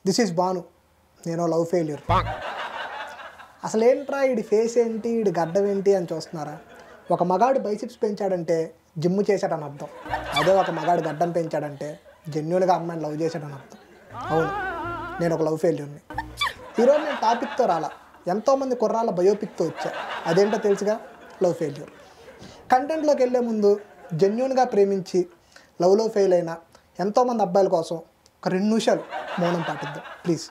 this is Banu నేను love failure అసలు ఏంట్రా వీడి ఫేస్ ఏంటి వీడి గడ్డం ఏంటి అని చూస్తున్నారా ఒక మగాడు బైసిప్స్ పెంచాడంటే జిమ్ చేశాడని అర్థం అదే ఒక మగాడు గడ్డం పెంచాడంటే జెన్యున్గా అమ్మాయిని లవ్ చేశాడని అర్థం అవును నేను ఒక లవ్ ఫెయిల్యూర్ని ఈరోజు నేను టాపిక్తో రాలా ఎంతోమంది కుర్రాళ్ళ బయోపిక్తో వచ్చా అదేంటో తెలుసుగా లవ్ ఫెయిల్యూర్ కంటెంట్లోకి వెళ్ళే ముందు జెన్యున్గా ప్రేమించి లవ్లో ఫెయిల్ అయిన ఎంతోమంది అబ్బాయిల కోసం ఒక రెండు నిమిషాలు మౌనం పాటిద్దాం ప్లీజ్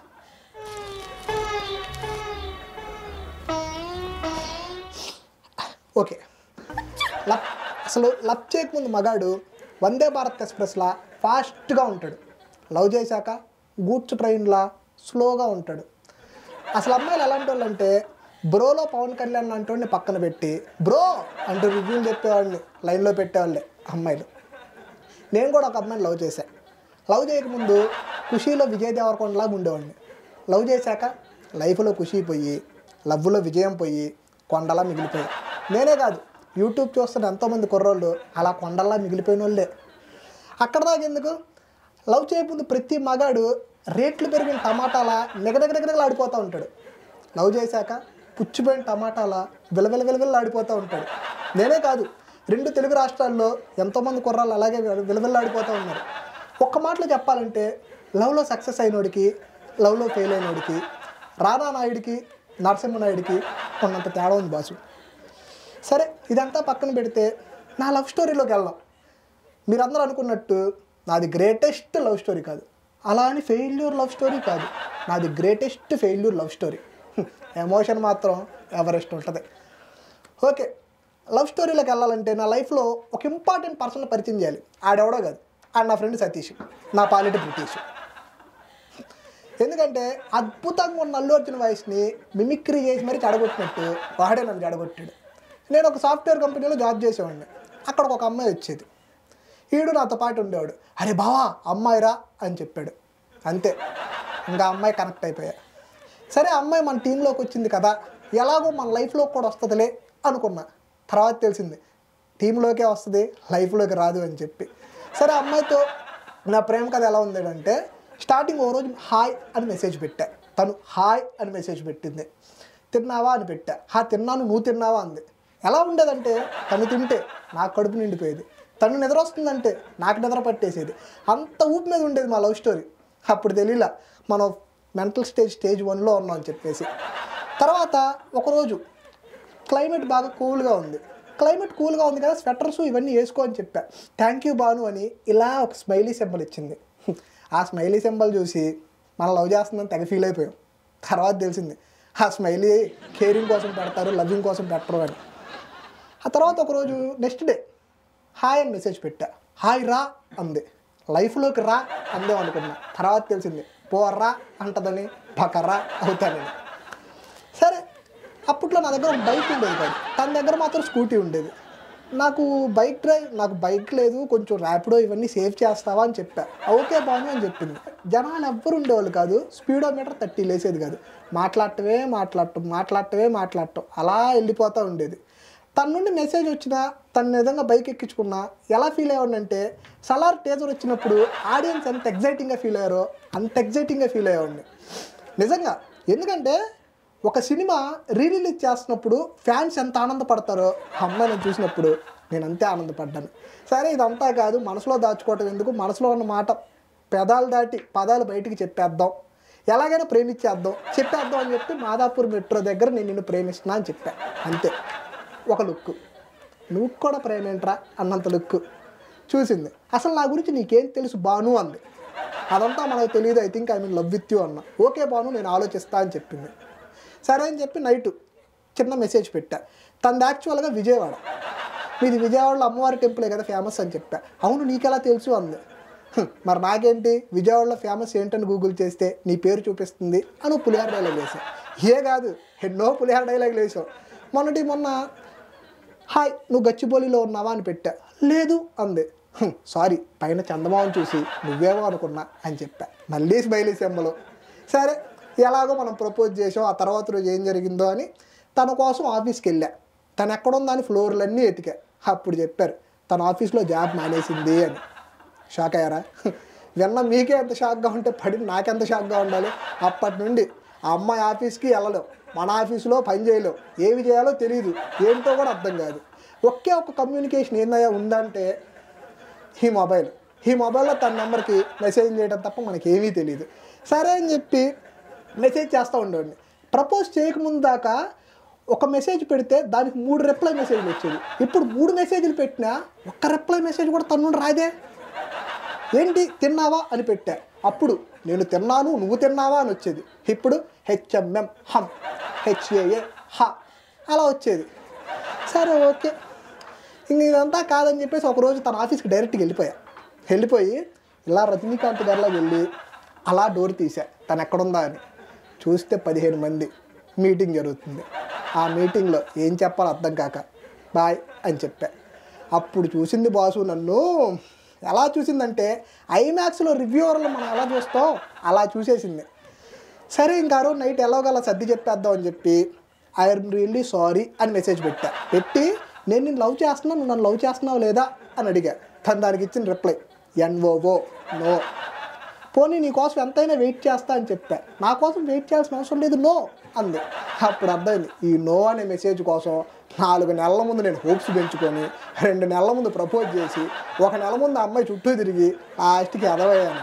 ఓకే లప్ అసలు లప్ చేయకముందు మగాడు వందే భారత్ ఎక్స్ప్రెస్లా ఫాస్ట్గా ఉంటాడు లవ్ చేశాక గూడ్స్ ట్రైన్లా స్లోగా ఉంటాడు అసలు అమ్మాయిలు ఎలాంటి వాళ్ళు అంటే బ్రోలో పవన్ కళ్యాణ్ లాంటి వాడిని పక్కన పెట్టి బ్రో అంటూ రివ్యూలు చెప్పేవాడిని లైన్లో పెట్టేవాళ్ళే అమ్మాయిలు నేను కూడా ఒక అమ్మాయిని లవ్ చేశాను లవ్ చేయకముందు ఖుషీలో విజయ్ దేవరకొండలాగా ఉండేవాడిని లవ్ చేశాక లైఫ్లో ఖుషి పోయి లవ్లో విజయం పోయి కొండలా మిగిలిపోయాయి నేనే కాదు యూట్యూబ్ చూస్తున్న ఎంతోమంది కుర్రోళ్ళు అలా కొండల్లా మిగిలిపోయిన వాళ్ళే అక్కడ దాకా ఎందుకు లవ్ చేయకముందు ప్రతి మగాడు రేట్లు పెరిగిన టమాటాలా నిగదగదగదలాడిపోతూ ఉంటాడు లవ్ చేశాక పుచ్చిపోయిన టమాటాలా విలవిల విలవిల్లాడిపోతూ ఉంటాడు నేనే కాదు రెండు తెలుగు రాష్ట్రాల్లో ఎంతోమంది కుర్రాళ్ళు అలాగే విలవిల్లాడిపోతూ ఉన్నారు ఒక్క మాటలో చెప్పాలంటే లవ్లో సక్సెస్ అయినోడికి లవ్లో ఫెయిల్ అయినోడికి రాధా నాయుడికి నరసింహనాయుడికి కొన్నంత తేడా ఉంది బాసు సరే ఇదంతా పక్కన పెడితే నా లవ్ స్టోరీలోకి వెళ్దాం మీరందరూ అనుకున్నట్టు నాది గ్రేటెస్ట్ లవ్ స్టోరీ కాదు అలా అని ఫెయిల్యూర్ లవ్ స్టోరీ కాదు నాది greatest failure love story emotion మాత్రం ఎవరెస్ట్ ఉంటుంది ఓకే లవ్ స్టోరీలోకి వెళ్ళాలంటే నా లైఫ్లో ఒక ఇంపార్టెంట్ పర్సన్ పరిచయం చేయాలి ఆడెవడో కాదు ఆడ నా ఫ్రెండ్ సతీష్ నా పాలిటి బ్రిటిష్ ఎందుకంటే అద్భుతంగా ఉన్న అల్లు అర్జున్ వాయిస్ని మిమిక్రీ చేసి మరీ చెడగొట్టినట్టు వాడే నన్ను చెడగొట్టాడు నేను ఒక సాఫ్ట్వేర్ కంపెనీలో జాబ్ చేసేవాడిని అక్కడ ఒక అమ్మాయి వచ్చేది ఈడు నాతో పాటు ఉండేవాడు అరే బావా అమ్మాయిరా అని చెప్పాడు అంతే ఇంకా అమ్మాయి కనెక్ట్ అయిపోయా సరే అమ్మాయి మన టీంలోకి వచ్చింది కదా ఎలాగో మన లైఫ్లోకి కూడా వస్తుందిలే అనుకున్నా తర్వాత తెలిసింది టీంలోకే వస్తుంది లైఫ్లోకి రాదు అని చెప్పి సరే అమ్మాయితో నా ప్రేమ కథ ఎలా ఉంది అంటే స్టార్టింగ్ ఓ రోజు హాయ్ అని మెసేజ్ పెట్టా తను హాయ్ అని మెసేజ్ పెట్టింది తిన్నావా అని పెట్టా హా తిన్నాను నువ్వు తిన్నావా అంది ఎలా ఉండేదంటే తను తింటే నాకు కడుపు నిండిపోయేది తను నిద్ర వస్తుందంటే నాకు నిద్ర పట్టేసేది అంత ఊపి మీద ఉండేది మా లవ్ స్టోరీ అప్పుడు తెలియలా మనం మెంటల్ స్టేజ్ స్టేజ్ వన్లో ఉన్నాం అని చెప్పేసి తర్వాత ఒకరోజు క్లైమేట్ బాగా కూల్గా ఉంది క్లైమేట్ కూల్గా ఉంది కదా స్వెటర్స్ ఇవన్నీ వేసుకో అని చెప్పా థ్యాంక్ యూ బాను అని ఇలా ఒక స్మైలీ సింబల్ ఇచ్చింది ఆ స్మైలీ సింబల్ చూసి మనం లవ్ చేస్తుందని తెగ ఫీల్ అయిపోయాం తర్వాత తెలిసింది ఆ స్మైలీ కేరింగ్ కోసం పెడతారు లవింగ్ కోసం పెట్టరు అని ఆ తర్వాత ఒకరోజు నెక్స్ట్ డే హాయ్ అని మెసేజ్ పెట్టా హాయ్ రా అంది లైఫ్లోకి రా అందేం అనుకున్నా తర్వాత తెలిసింది పోర్రా అంటదని పకర్రా అవుతానని సరే అప్పట్లో నా దగ్గర ఒక బైక్ ఉండేది కాదు తన దగ్గర మాత్రం స్కూటీ ఉండేది నాకు బైక్ డ్రైవ్ నాకు బైక్ లేదు కొంచెం ర్యాపిడో ఇవన్నీ సేవ్ చేస్తావా అని చెప్పా ఓకే బాగుంది అని చెప్పింది జనాలు ఎవ్వరు ఉండేవాళ్ళు కాదు స్పీడోమీటర్ థర్టీ లేసేది కాదు మాట్లాడటమే మాట్లాడటం మాట్లాడటమే మాట్లాడటం అలా వెళ్ళిపోతూ ఉండేది తన నుండి మెసేజ్ వచ్చినా తన విధంగా బైక్ ఎక్కించుకున్నా ఎలా ఫీల్ అయ్యాడంటే సలార్ టేజర్ వచ్చినప్పుడు ఆడియన్స్ ఎంత ఎగ్జైటింగ్గా ఫీల్ అయ్యారో అంత ఎగ్జైటింగ్గా ఫీల్ అయ్యేవాడిని నిజంగా ఎందుకంటే ఒక సినిమా రీ రిలీజ్ చేస్తున్నప్పుడు ఫ్యాన్స్ ఎంత ఆనందపడతారో ఆ అమ్మాయిని చూసినప్పుడు నేను అంతే ఆనందపడ్డాను సరే ఇదంతా కాదు మనసులో దాచుకోవటం ఎందుకు మనసులో ఉన్న మాట పెదాలు దాటి పదాలు బయటికి చెప్పేద్దాం ఎలాగైనా ప్రేమించేద్దాం చెప్పేద్దాం అని చెప్పి మాదాపూర్ మెట్రో దగ్గర నేను నిన్ను ప్రేమిస్తున్నా అని చెప్పా అంతే ఒక లుక్ నువ్వు కూడా ప్రేమేంట్రా అన్నంత లుక్ చూసింది అసలు నా గురించి నీకేం తెలుసు బాను అంది అదంతా మనకు తెలియదు I think I mean love with you అన్న ఓకే బాను నేను ఆలోచిస్తా అని చెప్పింది సరే అని చెప్పి నైట్ చిన్న మెసేజ్ పెట్టా తనది యాక్చువల్గా విజయవాడ మీది విజయవాడలో అమ్మవారి టెంపులే కదా ఫేమస్ అని చెప్పా అవును నీకెలా తెలుసు అంది "హ్మ్, మరి నాకేంటి విజయవాడలో ఫేమస్ ఏంటని గూగుల్ చేస్తే నీ పేరు చూపిస్తుంది అని పులిహార డైలాగ్ వేసావు ఏ కాదు ఎన్నో పులిహార డైలాగ్ వేసావు మొన్నటి మొన్న హాయ్ నువ్వు గచ్చిబౌలిలో ఉన్నావా అని పెట్టా లేదు అంది "హ్మ్, సారీ పైన చందమామని చూసి నువ్వేమో అనుకున్నా అని చెప్పా మళ్ళీ స్మైలీ సెమ్మలో సరే ఎలాగో మనం ప్రపోజ్ చేసాం ఆ తర్వాత రోజు ఏం జరిగిందో అని తన కోసం ఆఫీస్కి వెళ్ళా తను ఎక్కడుందా అని ఫ్లోర్లన్నీ ఎతికా అప్పుడు చెప్పారు తన ఆఫీస్లో జాబ్ మానేసింది అని షాక్ అయ్యారా విన్న మీకే ఎంత షాక్గా ఉంటే పడి నాకెంత షాక్గా ఉండాలి అప్పటి నుండి ఆ అమ్మాయి ఆఫీస్కి వెళ్ళలేం మన ఆఫీసులో పని చేయలేం ఏమి చేయాలో తెలియదు ఏంటో కూడా అర్థం కాదు ఒకే ఒక కమ్యూనికేషన్ ఏందయ్యా ఉందంటే ఈ మొబైల్ ఈ మొబైల్లో తన నెంబర్కి మెసేజ్ చేయడం తప్ప మనకి ఏమీ తెలియదు సరే అని చెప్పి మెసేజ్ చేస్తూ ఉండేవాడిని ప్రపోజ్ చేయకముందు దాకా ఒక మెసేజ్ పెడితే దానికి మూడు రిప్లై మెసేజ్లు వచ్చేది ఇప్పుడు మూడు మెసేజ్లు పెట్టినా ఒక్క రిప్లై మెసేజ్ కూడా తను నుండి రాదే ఏంటి తిన్నావా అని పెట్టా అప్పుడు నేను తిన్నాను నువ్వు తిన్నావా అని వచ్చేది ఇప్పుడు హెచ్ఎంఎం హమ్ హెచ్ఏఏ హ అలా వచ్చేది సరే ఓకే ఇంక ఇదంతా కాదని చెప్పేసి ఒకరోజు తన ఆఫీస్కి డైరెక్ట్గా వెళ్ళిపోయా వెళ్ళిపోయి ఇలా రజనీకాంత్ గారిలో వెళ్ళి అలా డోర్ తీసా తను ఎక్కడుందా అని చూస్తే పదిహేను మంది మీటింగ్ జరుగుతుంది ఆ మీటింగ్లో ఏం చెప్పాలో అర్థం కాక బాయ్ అని చెప్పా అప్పుడు చూసింది బాసు నన్ను ఎలా చూసిందంటే ఐమాక్స్లో రివ్యూవర్లు మనం ఎలా చూస్తాం అలా చూసేసింది సరే ఇంకా ఆ రోజు నైట్ ఎలాగోలా సర్ది చెప్పేద్దాం అని చెప్పి ఐఎమ్ రియల్లీ సారీ అని మెసేజ్ పెట్టా పెట్టి నేను నేను లవ్ చేస్తున్నాను నువ్వు నన్ను లవ్ చేస్తున్నావు లేదా అని అడిగా తను దానికి ఇచ్చిన రిప్లై ఎన్ఓఓ నో పోనీ నీ కోసం ఎంతైనా వెయిట్ చేస్తా అని చెప్పా నా కోసం వెయిట్ చేయాల్సిన అవసరం లేదు నో అంది అప్పుడు అర్థమైంది ఈ నో అనే మెసేజ్ కోసం నాలుగు నెలల ముందు నేను హోప్స్ పెంచుకొని రెండు నెలల ముందు ప్రపోజ్ చేసి ఒక నెల ముందు ఆ అమ్మాయి చుట్టూ తిరిగి లాస్ట్కి ఎదవయ్యాను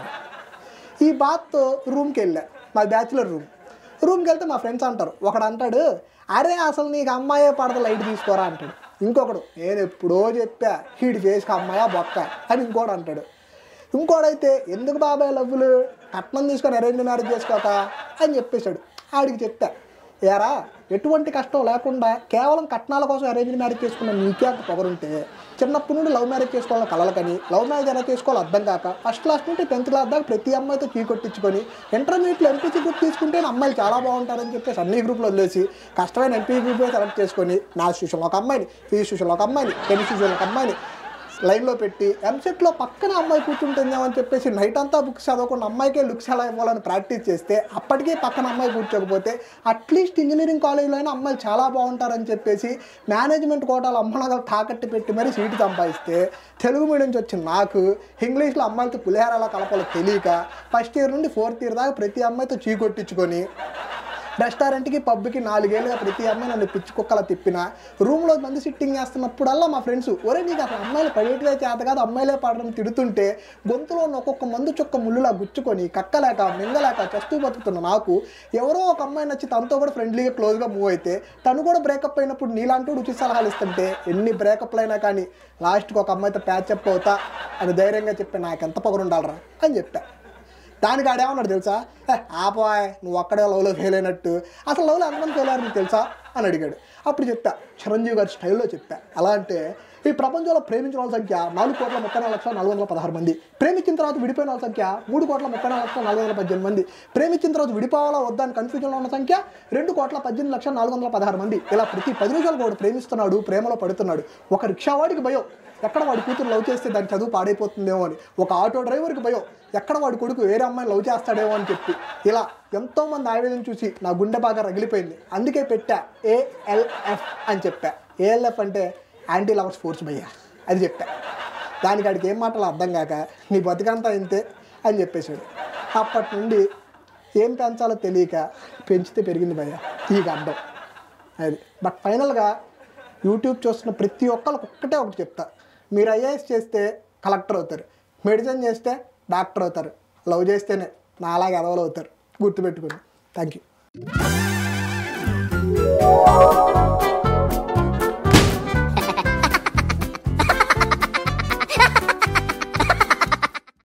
ఈ బాత్ రూమ్కి వెళ్ళా మా బ్యాచులర్ రూమ్ రూమ్కి వెళ్తే మా ఫ్రెండ్స్ అంటారు ఒకడు అంటాడు అరే అసలు నీకు అమ్మాయే పడత లైట్ తీసుకోరా అంటాడు ఇంకొకడు నేను ఎప్పుడో చెప్పా హీడి ఫేస్కి అమ్మాయా బొక్క అని ఇంకోడు అంటాడు ఇంకోడైతే ఎందుకు బాబాయ్ లవ్వులు కట్నం తీసుకొని అరేంజ్ మ్యారేజ్ చేసుకోక అని చెప్పేశాడు ఆడికి చెప్తా ఏరా ఎటువంటి కష్టం లేకుండా కేవలం కట్నాల కోసం అరేంజ్ మ్యారేజ్ చేసుకున్న నీకే అంత పొగరుంటే చిన్నప్పటి నుండి లవ్ మ్యారేజ్ చేసుకోవాలని కలలు కానీ లవ్ మ్యారేజ్ ఎలా చేసుకోవాలో అర్థం కాక ఫస్ట్ క్లాస్ నుండి టెన్త్ క్లాస్ దాకా ప్రతి అమ్మాయితో కీ కొట్టించుకొని ఇంటర్మీడియట్లో ఎంపీసీ గ్రూప్ తీసుకుంటే అమ్మాయిలు చాలా బాగుంటారని చెప్పేసి అన్ని గ్రూప్లో వదిలేసి కష్టమైన ఎంపీ గ్రూప్ సెలెక్ట్ చేసుకొని నా ట్యూషన్లో ఒక అమ్మాయిని ఫిజిక్స్ ట్యూషన్లో ఒక అమ్మాయిని కెమిస్ట్రీ ట్యూషన్లో ఒక అమ్మాయిని లైన్లో పెట్టి ఎంసెట్లో పక్కన అమ్మాయి కూర్చుంటుందేమో అని చెప్పేసి నైట్ అంతా బుక్స్ చదవకుండా అమ్మాయికే లుక్స్ ఎలా ఇవ్వాలని ప్రాక్టీస్ చేస్తే అప్పటికే పక్కన అమ్మాయి కూర్చోకపోతే అట్లీస్ట్ ఇంజనీరింగ్ కాలేజీలో అయినా అమ్మాయిలు చాలా బాగుంటారని చెప్పేసి మేనేజ్మెంట్ కోటాలు అమ్మనగలు తాకట్టు పెట్టి మరీ సీటు సంపాదిస్తే తెలుగు మీడియం నుంచి వచ్చిన నాకు ఇంగ్లీష్లో అమ్మాయిలతో పులిహార ఎలా కలపాలో తెలియక ఫస్ట్ ఇయర్ నుండి ఫోర్త్ ఇయర్ దాకా ప్రతి అమ్మాయితో చీ కొట్టించుకొని రెస్టారెంట్కి పబ్కి నాలుగేళ్ళుగా ప్రతి అమ్మాయి నన్ను పిచ్చి కుక్కలా తిప్పిన రూమ్లో మంది సిట్టింగ్ చేస్తున్నప్పుడల్లా మా ఫ్రెండ్స్ ఒరే నీకు అసలు అమ్మాయిలు పడేటివే చేత కాదు అమ్మాయిలే పాడడం తిడుతుంటే గొంతులో ఉన్న ఒక్కొక్క మందు చొక్క ముళ్ళులా గుచ్చుకొని కక్కలేక మింగలేక చస్తూ బతుకుతున్న నాకు ఎవరో ఒక అమ్మాయి నచ్చి తనతో కూడా ఫ్రెండ్లీగా క్లోజ్గా మూవ్ అయితే తను కూడా బ్రేకప్ అయినప్పుడు నీలాంటి రుచి సలహాలు ఇస్తుంటే ఎన్ని బ్రేకప్లు అయినా కానీ లాస్ట్కి ఒక అమ్మాయితో ప్యాచప్ అవుతా అని ధైర్యంగా చెప్పి నాకు ఎంత పొగరుండాలరా అని చెప్పా దానికి ఆడేమన్నాడు తెలుసా "ఏ, ఆపోయ్ నువ్వు అక్కడే లవ్లో ఫెయిల్ అయినట్టు అసలు లవ్లో ఎంతమంది ఫెయిల్ అయ్యారు నీకు తెలుసా అని అడిగాడు అప్పుడు చెప్పా చిరంజీవి గారి స్టైల్లో చెప్పా ఎలా అంటే ఈ ప్రపంచంలో ప్రేమించిన వాళ్ళ సంఖ్య నాలుగు కోట్ల ముప్పై నాలుగు లక్షల నాలుగు వందల పదహారు మంది ప్రేమించిన తర్వాత విడిపోయిన వాళ్ళ సంఖ్య మూడు కోట్ల ముప్పై నాలుగు లక్షల నాలుగు వందల పద్దెనిమిది మంది ప్రేమించిన తర్వాత విడిపోవాలా వద్దా అని కన్ఫ్యూజన్లో ఉన్న సంఖ్య రెండు కోట్ల పద్దెనిమిది లక్షల నాలుగు వందల పదహారు మంది ఇలా ప్రతి పది నిమిషాలు వాడు ప్రేమిస్తున్నాడు ప్రేమలో పడుతున్నాడు ఒక రిక్షావాడికి భయం ఎక్కడ వాడి కూతురు లవ్ చేస్తే దాని చదువు పాడైపోతుందేమో అని ఒక ఆటో డ్రైవర్కి భయం ఎక్కడ వాడి కొడుకు వేరే అమ్మాయిని లవ్ చేస్తాడేమో అని చెప్పి ఇలా ఎంతోమంది ఆవేదన చూసి నా గుండె బాగా రగిలిపోయింది అందుకే పెట్టా ఏఎల్ఎఫ్ అని చెప్పా ఏఎల్ఎఫ్ అంటే యాంటీ లవర్స్ ఫోర్స్ భయ్యా అది చెప్పా దానికి ఆడికి ఏం మాటలు అర్థం కాక నీ బతికంతా ఇంతే అని చెప్పేశాడు అప్పటి నుండి ఏం పెంచాలో తెలియక పెంచితే పెరిగింది భయ్య ఈ అర్థం అది బట్ ఫైనల్గా యూట్యూబ్ చూస్తున్న ప్రతి ఒక్కరికి ఒక్కటే ఒకటి చెప్తా మీరు ఐఏఎస్ చేస్తే కలెక్టర్ అవుతారు మెడిసిన్ చేస్తే డాక్టర్ అవుతారు లవ్ చేస్తేనే నాలాగే ఎదవలు అవుతారు గుర్తుపెట్టుకోండి థ్యాంక్ యూ